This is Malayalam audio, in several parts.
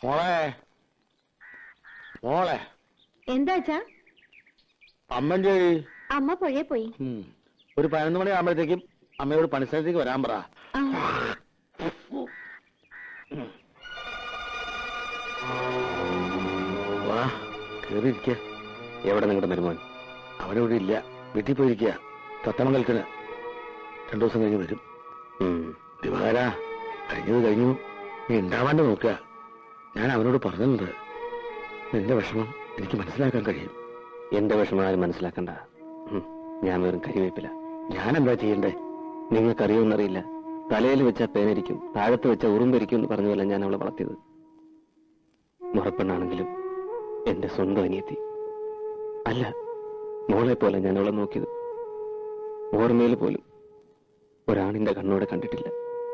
മോളെ മോളെ എന്താ അച്ഛാ അമ്മന്റെ അമ്മ പുഴയെ പോയി ഉം. ഒരു പതിനൊന്ന് മണി ആകുമ്പോഴത്തേക്കും അമ്മയോട് പണിസ്ഥലത്തേക്ക് വരാൻ പറ ആ വാ കേറിയിരിക്ക എവിടെ നിങ്ങളുടെ മരുമോൻ അവനിവിടെ ഇല്ല വീട്ടിൽ പോയിരിക്കുക തത്തമംഗലത്തിന് രണ്ടു ദിവസം കഴിഞ്ഞ് വരും ഉം. ദിവാര കഴിഞ്ഞത് കഴിഞ്ഞു നീ ഉണ്ടാവാണ്ട് നോക്കുക ഞാൻ അവനോട് പറഞ്ഞിട്ടുണ്ട് നിന്റെ വിഷമം എനിക്ക് മനസ്സിലാക്കാൻ കഴിയും എന്റെ വിഷമം ആരും മനസ്സിലാക്കണ്ട ഉം. ഞാൻ വെറും കരിവേപ്പില ഞാൻ എന്താ ചെയ്യണ്ടേ നിങ്ങൾക്കറിയുമെന്നറിയില്ല തലയിൽ വെച്ച പേനരിക്കും താഴത്ത് വെച്ച ഉറുമ്പരിക്കും എന്ന് പറഞ്ഞ പോലെ ഞാൻ അവളെ വളർത്തിയത് മുറപ്പെണ്ണാണെങ്കിലും എന്റെ സ്വന്തം അനിയത്തി അല്ല മോളെ പോലെ ഞാൻ അവളെ നോക്കിയത് ഓർമ്മയിൽ പോലും ഒരാണിന്റെ കണ്ണോടെ കണ്ടിട്ടില്ല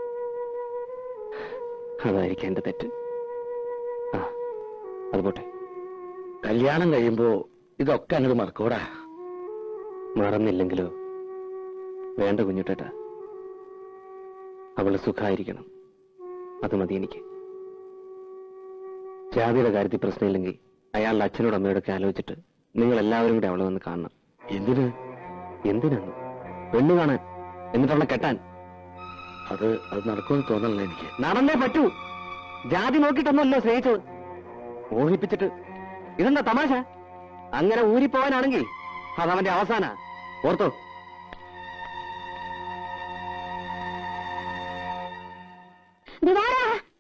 അതായിരിക്കും എന്റെ തെറ്റ് ആ അത് പോട്ടെ കല്യാണം കഴിയുമ്പോ ഇതൊക്കെ അങ്ങോട്ട് മറക്കോടാ മറന്നില്ലെങ്കിലോ വേണ്ട കുഞ്ഞുട്ടേട്ട അവള് സുഖായിരിക്കണം അത് മതി എനിക്ക് ജാതിയുടെ കാര്യത്തിൽ പ്രശ്നമില്ലെങ്കിൽ അയാളുടെ അച്ഛനോടും അമ്മയോടൊക്കെ ആലോചിച്ചിട്ട് നിങ്ങൾ എല്ലാവരും കൂടെ അവളെ വന്ന് കാണണം എന്തിന് എന്തിനാണ് പെണ്ണു കാണാൻ എന്നിട്ട് അവളെ കെട്ടാൻ അത് അത് നടക്കുമെന്ന് തോന്നണല്ലോ എനിക്ക് നടന്നേ പറ്റൂ ജാതി നോക്കിയിട്ടൊന്നുമല്ലോ സ്നേഹിച്ചത് മോഹിപ്പിച്ചിട്ട് ഇതെന്താ തമാശ അങ്ങനെ ഊരിപ്പോവാനാണെങ്കിൽ അതവന്റെ അവസാന ഓർത്തോ ദിവാര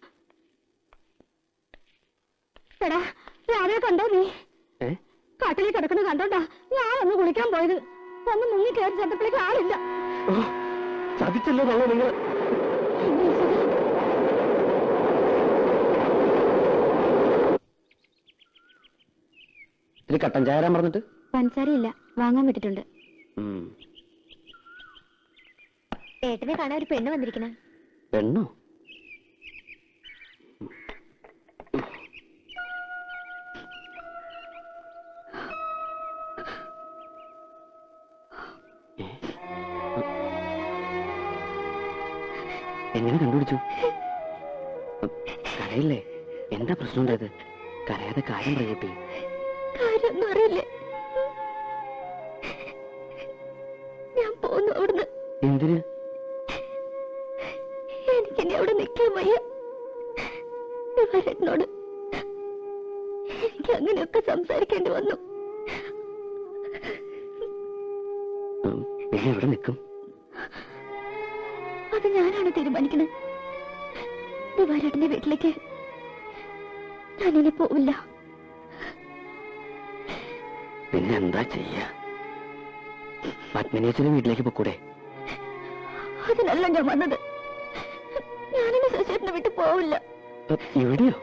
എടാ രാവിലെ കണ്ടോ നീ ഏ കാട്ടിൽ കിടക്കുന്നത് കണ്ടോണ്ടാ ഞാൻ ഒന്ന് കുളിക്കാൻ പോയത് ഒന്ന് മുങ്ങി കയറി ചെന്നപ്പോഴേക്ക് ആളില്ല ഓ, ചതിച്ചല്ലോ തള്ളോ നിങ്ങൾ ഇത്തിരി കട്ടൻ ചായ തരാൻ പറഞ്ഞിട്ട് പഞ്ചസാരയില്ല വാങ്ങാൻ വിട്ടിട്ടുണ്ട് ഉം. ഏട്ടനെ കാണാൻ ഒരു പെണ്ണ് വന്നിരിക്കണ പെണ്ണോ ഏ? എങ്ങനെ കണ്ടുപിടിച്ചു കരയില്ലേ എന്താ പ്രശ്നം ഉണ്ടായത് കരയാതെ കാര്യം പറയട്ടെ കാര്യമൊന്നും അറിയില്ലേ ഞാൻ പോന്നു അവിടുന്ന് എന്തിന് എനിക്കിനി അവിടെ നിൽക്കാൻ വയ്യ ഇവരെന്നോട് എനിക്ക് അങ്ങനെയൊക്കെ സംസാരിക്കേണ്ടി വന്നു ഉം, പിന്നെ എവിടെ നിൽക്കും അത് ഞാനാണ് തീരുമാനിക്കുന്നത് ദിവാരേട്ടന്റെ വീട്ടിലേക്ക് ഞാനിനി പോവില്ല പിന്നെ എന്താ ചെയ്യാ പത്മിനിയച്ചന്റെ വീട്ടിലേക്ക് പൊക്കൂടെ അതിനല്ല ഞാൻ വന്നത് ഞാനിനി ശശിയേട്ടനെ വിട്ടു പോവില്ല അ, ഇവിടെയോ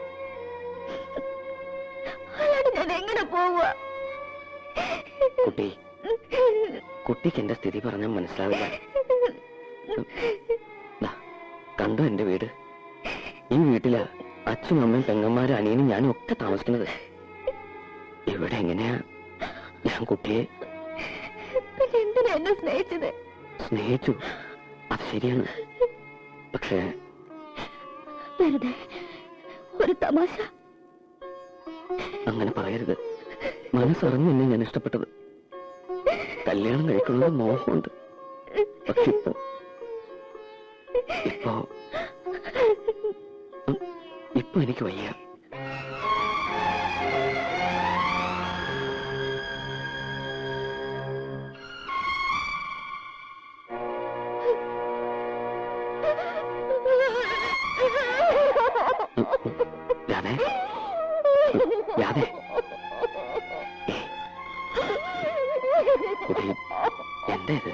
അല്ലാണ്ട് ഞാൻ എങ്ങനെ പോവുക കുട്ടി കുട്ടിക്ക് എന്റെ സ്ഥിതി പറഞ്ഞാൽ മനസ്സിലാവില്ല ദാ, കണ്ടോ എന്റെ വീട് ഈ വീട്ടിലാ അച്ഛനും അമ്മയും പെങ്ങന്മാരും അനിയനും ഞാനും ഒക്കെ താമസിക്കുന്നത് ഇവിടെ എങ്ങനെയാ ഞാൻ കുട്ടിയെ പിന്നെ എന്തിനാ എന്നെ സ്നേഹിച്ചത് സ്നേഹിച്ചു അത് ശരിയാണ് പക്ഷേ വെറുതെ ഒരു തമാശ അങ്ങനെ പറയരുത് മനസ്സറിഞ്ഞു എന്നെ ഞാൻ ഇഷ്ടപ്പെട്ടത് കല്യാണം കഴിക്കുന്നത് മോഹമുണ്ട് പക്ഷെ ഇപ്പൊ ഇപ്പോ ഉം, ഇപ്പൊ എനിക്ക് വയ്യ ഉം, ഉം. രാധേ ഉം, രാധേ ഏയ്, കുട്ടി എന്താ ഇത്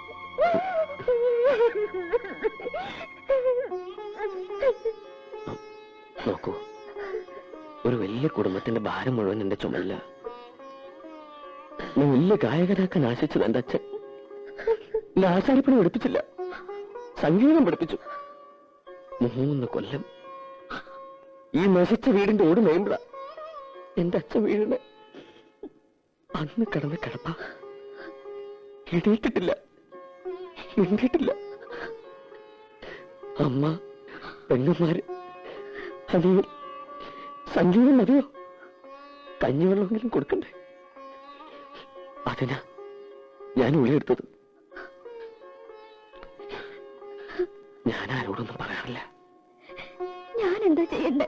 നോക്കൂ ഒരു വലിയ കുടുംബത്തിന്റെ ഭാരം മുഴുവൻ എന്റെ ചുമല്ല നീ വലിയ ഗായകനാക്കാൻ ആശിച്ചത് എന്റെ അച്ഛൻ എന്നെ ആശാരിപ്പണി പഠിപ്പിച്ചില്ല സംഗീതം പഠിപ്പിച്ചു മൂന്ന് കൊല്ലം ഈ നശിച്ച വീടിന്റെ ഓട് മേമ്പള എന്റെ അച്ഛൻ വീടിന് അന്ന് കിടന്ന് കിടപ്പ എണീറ്റിട്ടില്ല മിണ്ടിയിട്ടില്ല അമ്മ പെങ്ങന്മാര് അനിയൻ സംഗീതം മതിയോ കഞ്ഞിവെള്ളമെങ്കിലും കൊടുക്കണ്ടേ അതിനാ ഞാൻ ഉള്ളിയെടുത്തത് ഞാൻ ആരോടൊന്നും പറയാറില്ല ഞാൻ എന്താ ചെയ്യണ്ടേ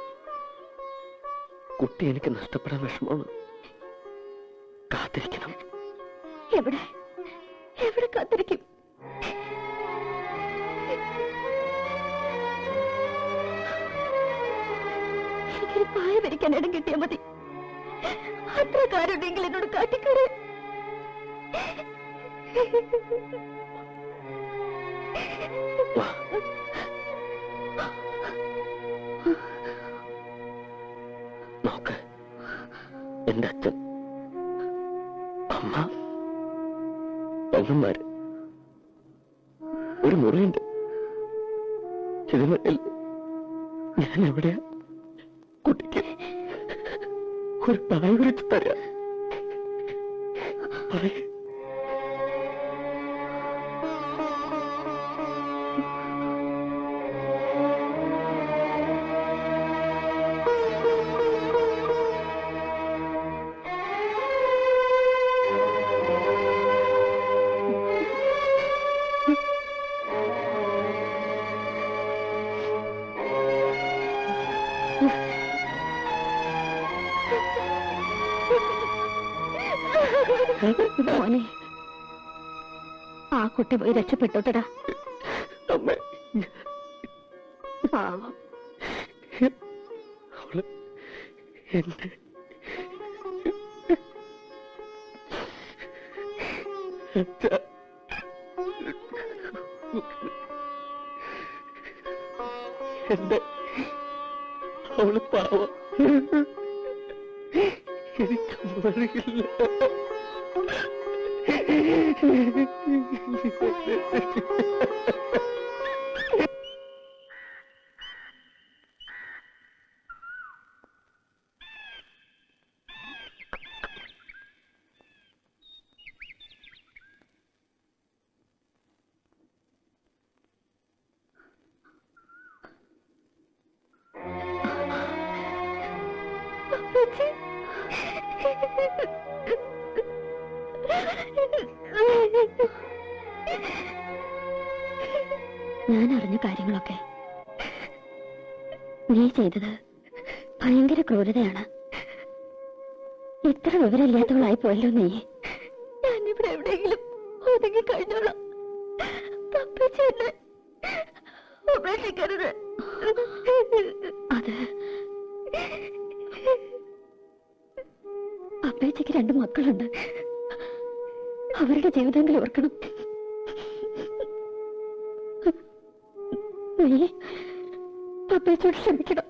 കുട്ടി എനിക്ക് നഷ്ടപ്പെടാൻ വിഷമമാണ് കാത്തിരിക്കണം എവിടെ എവിടെ കാത്തിരിക്കും എനിക്കൊരു പായ വരിക്കാൻ ഇടം കിട്ടിയാ മതി അത്ര കാരുണ്ടെങ്കിൽ എന്നോട് കാട്ടിക്കൂടെ വാ നോക്ക് എന്റെ അച്ഛൻ അമ്മ പെങ്ങന്മാര് ഒരു മുറിയുണ്ട് ഇതിനിടയിൽ ഞാൻ എവിടെയാ കുട്ടിക്ക് ഒരു പായ വിളിച്ചു തരാം പറയേ മോനെ ആ കുട്ടി പോയി രക്ഷപ്പെട്ടോട്ടടാ അമ്മേ പാവം അവള് എന്നെ അച്ഛാ. എന്റെ അവള് പാവം എനിക്ക് മറിയില്ല ഞാൻ അറിഞ്ഞ കാര്യങ്ങളൊക്കെ നീ ചെയ്തത് ഭയങ്കര ക്രൂരതയാണ് ഇത്ര വിവരമില്ലാത്തവളായി പോയല്ലോ നീ ഞാനിവിടെ എവിടെയെങ്കിലും ഒതുങ്ങി കഴിഞ്ഞോളാം തപ്പിച്ച് എന്നെ ഉപേക്ഷിക്കരുത് അത് അപ്പേച്ചയ്ക്ക് രണ്ട് മക്കളുണ്ട് അവരുടെ ജീവിതമെങ്കിലും ഓർക്കണം നീ പപ്പേച്ചോട് ക്ഷമിക്കണം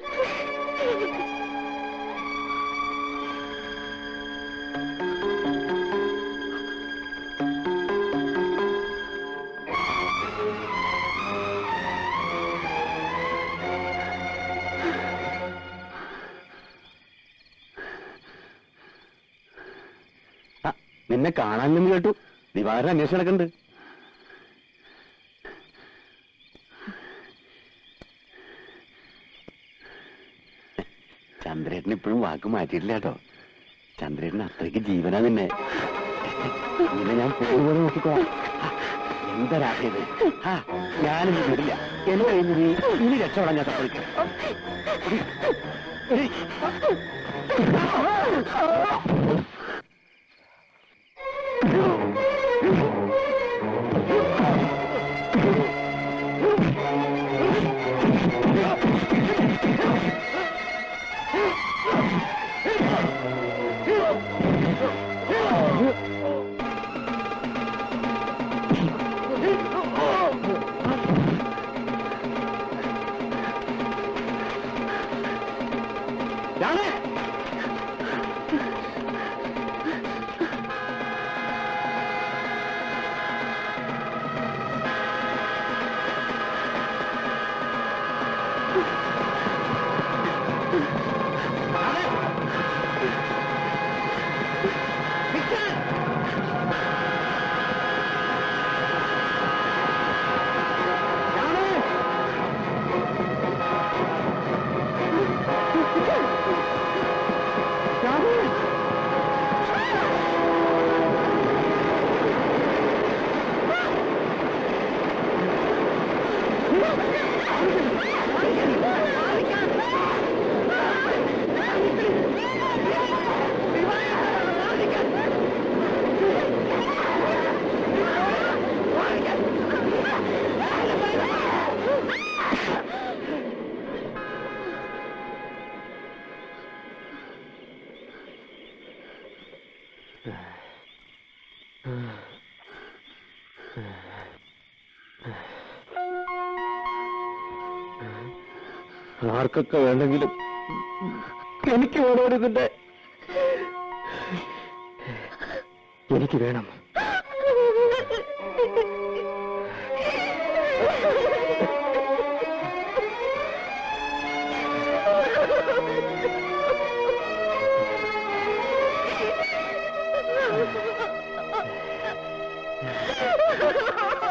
ആ, നിന്നെ കാണാനെന്ന് കേട്ടു ദിവാരം അന്വേഷണം നടക്കണ്ട് ചന്ദ്രേട്ടൻ ഇപ്പോഴും വാക്ക് മാറ്റിയിട്ടില്ല കേട്ടോ ചന്ദ്രേട്ടൻ അത്രയ്ക്ക് ജീവനാ നിന്നെ നിന്നെ ഞാൻ പോകുപോലെ നോക്കിക്കോ എന്താ രാത്രിയത് ആ ഞാനിത് വിടില്ല എന്നെ കഴിഞ്ഞ് നീ ഇനി രക്ഷപ്പെടാൻ ഞാൻ സമ്മതിക്കാം രാമേ രാമേ ആർക്കൊക്കെ വേണ്ടെങ്കിലും എനിക്ക് വേണോ ഇതിന്റെ എനിക്ക് വേണം Ha ha ha!